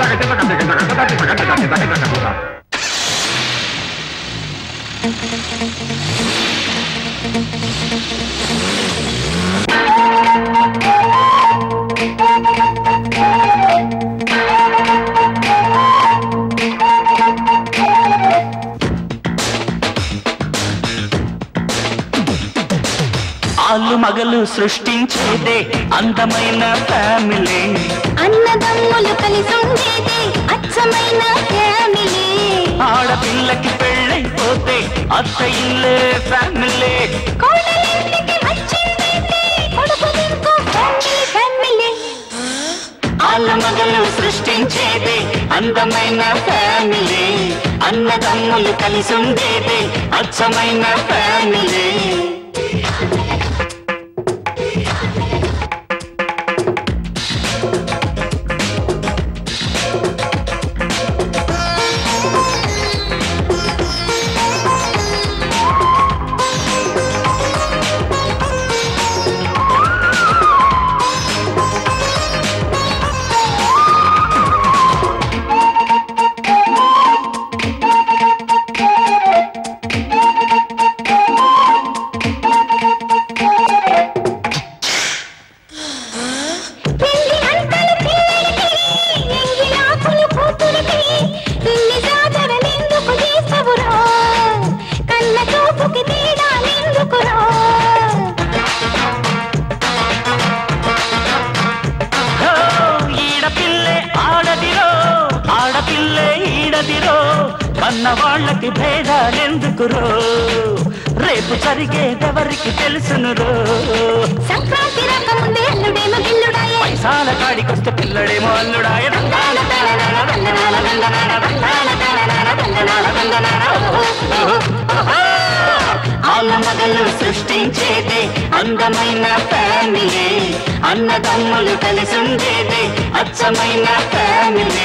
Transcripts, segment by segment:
ఆలు మగలు సృష్టించేదే అందమైన ఫ్యామిలీ అన్నదమ్ములు కలిసి ఉండేది అచ్చమైన ఫ్యామిలీ ఆడపిల్లకి పెళ్ళైపోతే అత్త ఇల్లే ఫ్యామిలీ కోడలింటికి వచ్చిందంటే కొడుకు ఇంకో ఫ్యామిలీ ఫ్యామిలీ ఆలు మగలు సృష్టించేదే అందమైన ఫ్యామిలీ అన్నదమ్ములు కలిసి ఉండేదే అచ్చమైన ఫ్యామిలీ పెళ్లి అంటలు పిల్లలకి ఎంగిలాకులు కూతురికి ఇన్ని జాతరలెందుకు చేసవురా కన్న చూపుకి తేడాలెందుకురా హో, ఈడపిల్లే ఆడదిరో ఆడపిల్లే ఈడదిరో కన్న వాళ్ళకి భేదాలెందుకురో రేపు జరిగేదెవరికి తెలుసునురో సంక్రాంతి రాకముందే అల్లుడేమో గిల్లుడాయే పైసాల కాడికొస్తే పిల్లడేమో అల్లుడాయ దండాల దండనాల దండనాల దండనాల దండాల దండనాల దండనాల దండనాల ఓహో, ఓహో. ఆల మగలు సృష్టించేదే అందమైన ఫ్యామిలీ అన్నదమ్ములు కలిసి ఉండేదే అచ్చమైన ఫ్యామిలీ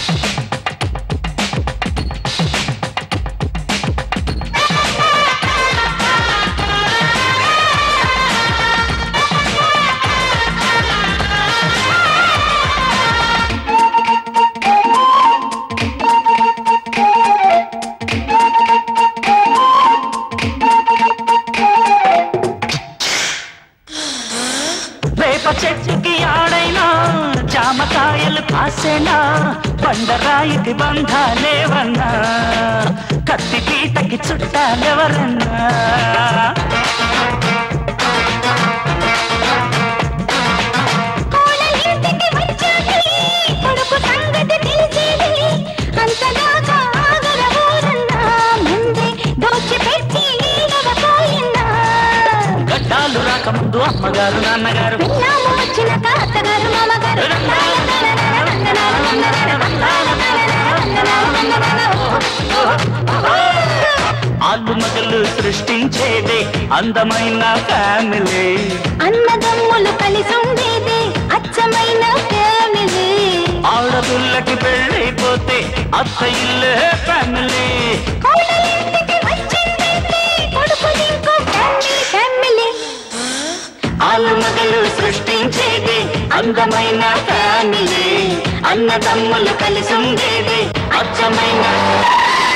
వేప చెట్టుకి ఆడైనా జామకాయలు కాసేనా బండరాయికి బంధాలేవన్నా కత్తి పీటకి చుట్టాలెవరన్నా కోడలింటికి వచ్చాది కొడుకు సంగతి తెలిసేది అంతదాకా ఆగరబోరన్నా ముందే దోచిపెట్టి ఈగకపోయిందా గడ్డాలు రాకముందు అమ్మగారు నాన్నగారు పిల్లాము వచ్చినాక అత్తగారు మామగారు దండాల దండనాల దండనాల దండనాల దండాల దండనాల దండనాల దండనాల ఓహో, ఓహో. ఆలు మగలు సృష్టించేదే అందమైన ఫ్యామిలీ అన్నదమ్ములు కలిసి ఉండేది అచ్చమైన ఫ్యామిలీ ఆడపిల్లకి పెళ్ళైపోతే అత్త ఇల్లే ఫ్యామిలీ కోడలింటికి వచ్చిందంటే కొడుకు ఇంకో ఫ్యామిలీ ఫ్యామిలీ ఆలు మగలు సృష్టించేది అందమైన ఫ్యామిలీ అన్నదమ్ములు కలిసి ఉండేది అచ్చమైన